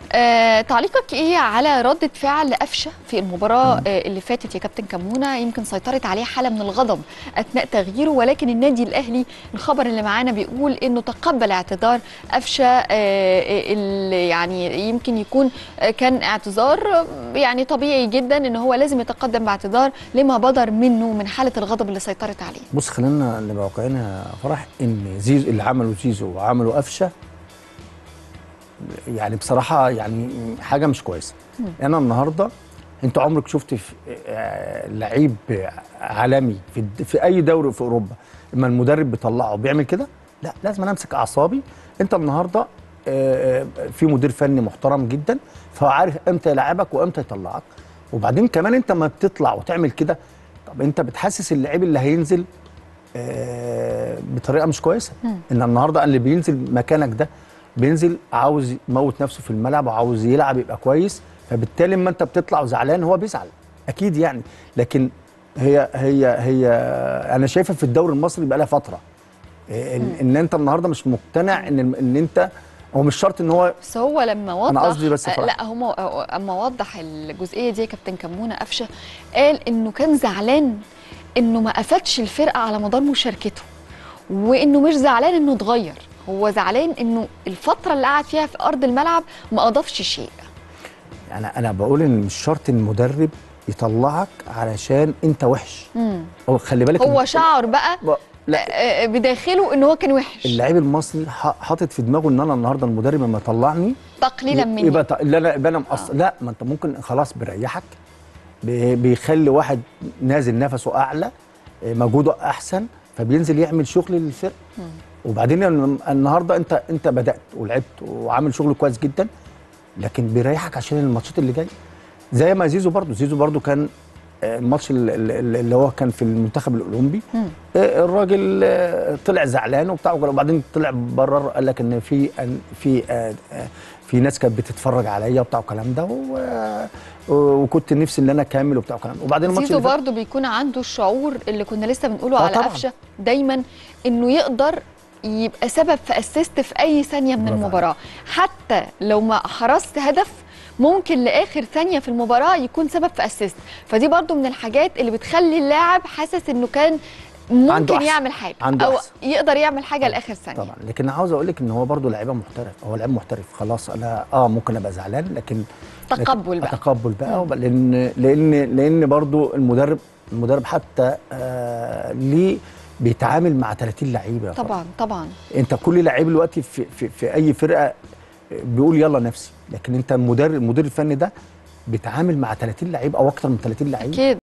آه، تعليقك ايه على ردة فعل قفشه في المباراة آه، اللي فاتت يا كابتن كمونة يمكن سيطرت عليه حالة من الغضب اثناء تغييره ولكن النادي الاهلي الخبر اللي معانا بيقول انه تقبل اعتذار قفشه آه، اللي يعني يمكن يكون آه، كان اعتذار آه، يعني طبيعي جدا ان هو لازم يتقدم باعتذار لما بدر منه من حالة الغضب اللي سيطرت عليه بص خلينا نبقى واقعيين يا فرح ان زيزو اللي عمله زيزو وعمله قفشه يعني بصراحه يعني حاجه مش كويسه انا النهارده انت عمرك شفت في آه، لعيب عالمي في الد- في اي دوري في اوروبا اما المدرب بيطلعه بيعمل كده لا لازم انا امسك اعصابي انت النهارده آه، آه، في مدير فني محترم جدا فهو عارف امتى يلعبك وامتى يطلعك وبعدين كمان انت ما بتطلع وتعمل كده طب انت بتحسس اللعيب اللي هينزل آه، بطريقه مش كويسه ان النهارده اللي بينزل مكانك ده بينزل عاوز يموت نفسه في الملعب وعاوز يلعب يبقى كويس فبالتالي اما انت بتطلع وزعلان هو بيزعل اكيد يعني لكن هي هي هي انا شايفها في الدوري المصري بقى لها فتره إيه، ان, إن انت النهارده مش مقتنع ان ان انت هو مش شرط ان هو بس هو لما وضح أنا قصدي بس آه، فرح. لا هم اما وضح الجزئيه دي يا كابتن كمونه قفشه قال انه كان زعلان انه ما افادش الفرقه على مدار مشاركته وانه مش زعلان انه اتغير هو زعلان انه الفتره اللي قعد فيها في ارض الملعب ما اضافش شيء انا انا بقول ان مش شرط المدرب يطلعك علشان انت وحش مم. هو خلي بالك هو إن- شعر بقى ب- لا آه، آه، بداخله ان هو كان وحش اللعيب المصري ح- حاطط في دماغه ان انا النهارده المدرب لما يطلعني تقليلا مني يبقى ط- لا لا يبقى انا مقصر لا ما انت ممكن خلاص بيريحك بي- بيخلي واحد نازل نفسه اعلى إيه، مجهوده احسن فبينزل يعمل شغل للفرقه وبعدين الن- النهارده انت انت بدات ولعبت وعامل شغل كويس جدا لكن بيريحك عشان الماتشات اللي جايه زي ما زيزو برضو زيزو برضو كان آه، الماتش ال- ال- اللي هو كان في المنتخب الاولمبي مم. آه، الراجل آه، طلع زعلان وبتاع وبعدين طلع برر قال لك ان في أن- في آه، آه، في ناس كانت بتتفرج عليا وبتاع والكلام ده و- وكنت نفسي ان انا اكمل وبتاع والكلام وبعدين الماتش زيزو اللي فات- برضه بيكون عنده الشعور اللي كنا لسه بنقوله آه على طبعاً. قفشه دايما انه يقدر يبقى سبب في اسيست في اي ثانيه من برافو المباراه حتى لو ما حرزت هدف ممكن لاخر ثانيه في المباراه يكون سبب في اسيست فدي برضو من الحاجات اللي بتخلي اللاعب حاسس انه كان عنده ممكن أحسن. يعمل حاجه عنده او أحسن. يقدر يعمل حاجه لاخر ثانيه طبعا لكن عاوز اقول لك ان هو برضو لعيبه محترف هو لعيب محترف خلاص انا اه ممكن ابقى زعلان لكن تقبل بقى تقبل بقى وب- لان لان لان برضو المدرب المدرب حتى آه ليه بيتعامل مع 30 لعيبه طبعا طبعا انت كل لعيب دلوقتي في, في في اي فرقه بيقول يلا نفسي لكن انت المدرب المدير الفني ده بيتعامل مع 30 لعيب او اكتر من 30 لعيب اكيد